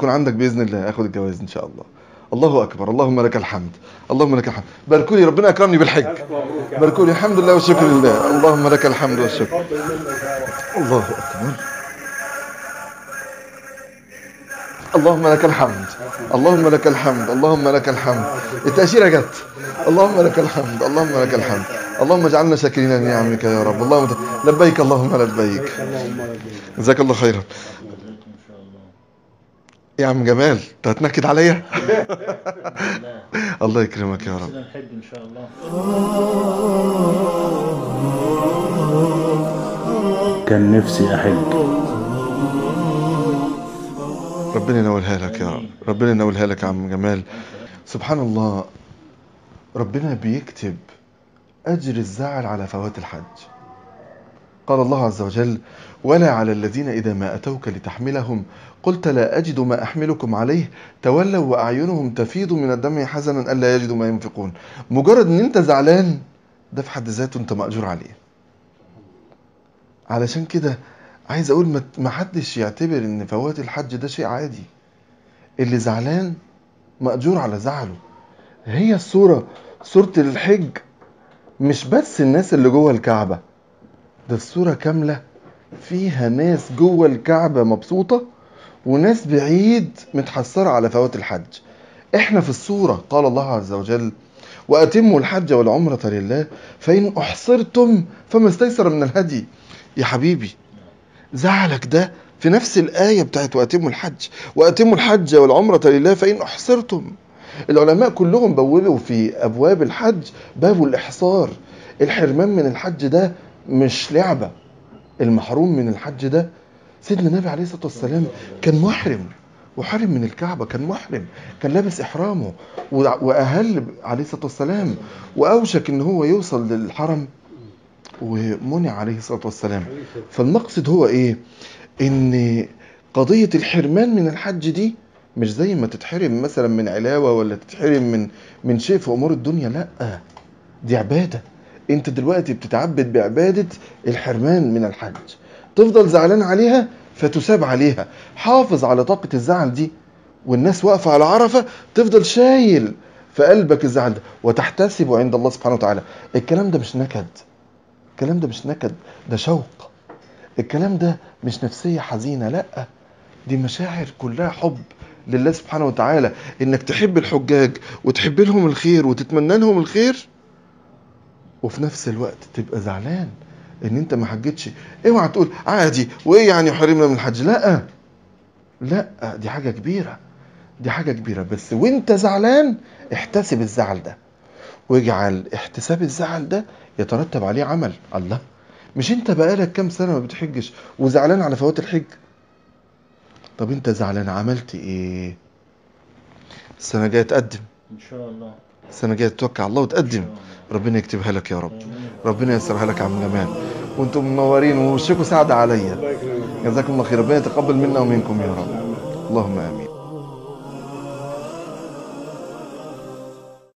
يكون عندك باذن الله اخد الجواز ان شاء الله الله اكبر اللهم لك الحمد اللهم لك الحمد باركوا لي ربنا اكرمني بالحج باركوا لي الحمد لله والشكر لله اللهم لك الحمد والشكر الله اكبر اللهم لك الحمد اللهم لك الحمد اللهم لك الحمد التأشيرة جت اللهم لك الحمد اللهم لك الحمد اللهم اجعلنا شاكرين لنعمك يا رب اللهم لبيك اللهم لبيك جزاك الله خيرا يا عم جمال انت هتنكد عليا الله يكرمك يا رب نحب ان شاء الله كان نفسي احج ربنا ينولها لك يا رب ربنا ينولها لك يا عم جمال سبحان الله ربنا بيكتب أجر الزعل على فوات الحج قال الله عز وجل ولا على الذين إذا ما أتوك لتحملهم قلت لا أجد ما أحملكم عليه تولوا وأعينهم تفيض من الدمع حزنا ألا يجدوا ما ينفقون مجرد أن أنت زعلان ده في حد ذاته أنت مأجور عليه علشان كده عايز أقول ما- ما حدش يعتبر أن فوات الحج ده شيء عادي اللي زعلان مأجور على زعله هي الصورة صورة الحج مش بس الناس اللي جوه الكعبة ده الصورة كاملة فيها ناس جوه الكعبة مبسوطة وناس بعيد متحسرة على فوات الحج احنا في الصورة قال الله عز وجل وأتموا الحج والعمرة لله فإن أحصرتم فما استيسر من الهدي يا حبيبي زعلك ده في نفس الآية بتاعت وأتموا الحج وأتموا الحج والعمرة لله فإن أحصرتم العلماء كلهم بوبوا في أبواب الحج باب الإحصار الحرمان من الحج ده مش لعبة المحروم من الحج ده سيدنا النبي عليه الصلاة والسلام كان محرم وحرم من الكعبة كان محرم كان لابس إحرامه وع- وأهل عليه الصلاة والسلام وأوشك إن هو يوصل للحرم ومنع عليه الصلاة والسلام فالمقصد هو إيه إن قضية الحرمان من الحج دي مش زي ما تتحرم مثلا من علاوة ولا تتحرم من من شيء في أمور الدنيا لأ دي عبادة انت دلوقتي بتتعبد بعبادة الحرمان من الحج تفضل زعلان عليها فتساب عليها حافظ على طاقة الزعل دي والناس واقفة على عرفة تفضل شايل في قلبك الزعل ده وتحتسب عند الله سبحانه وتعالى الكلام ده مش نكد الكلام ده مش نكد ده شوق الكلام ده مش نفسية حزينة لأ دي مشاعر كلها حب لله سبحانه وتعالى انك تحب الحجاج وتحب لهم الخير وتتمنى لهم الخير وفي نفس الوقت تبقى زعلان ان انت ما حجتش اوعى تقول عادي وايه يعني حرمنا من الحج لا لا دي حاجه كبيره دي حاجه كبيره بس وانت زعلان احتسب الزعل ده واجعل احتساب الزعل ده يترتب عليه عمل الله مش انت بقالك كام سنه ما بتحجش وزعلان على فوات الحج طب انت زعلان عملت ايه السنه الجايه تقدم ان شاء الله السنه الجايه تتوكل على الله وتقدم ربنا يكتبها لك يا رب ربنا ييسرها لك يا عم جمال وانتم منورين ووشكم سعد عليا جزاكم الله خير ربنا يتقبل منا ومنكم يا رب اللهم امين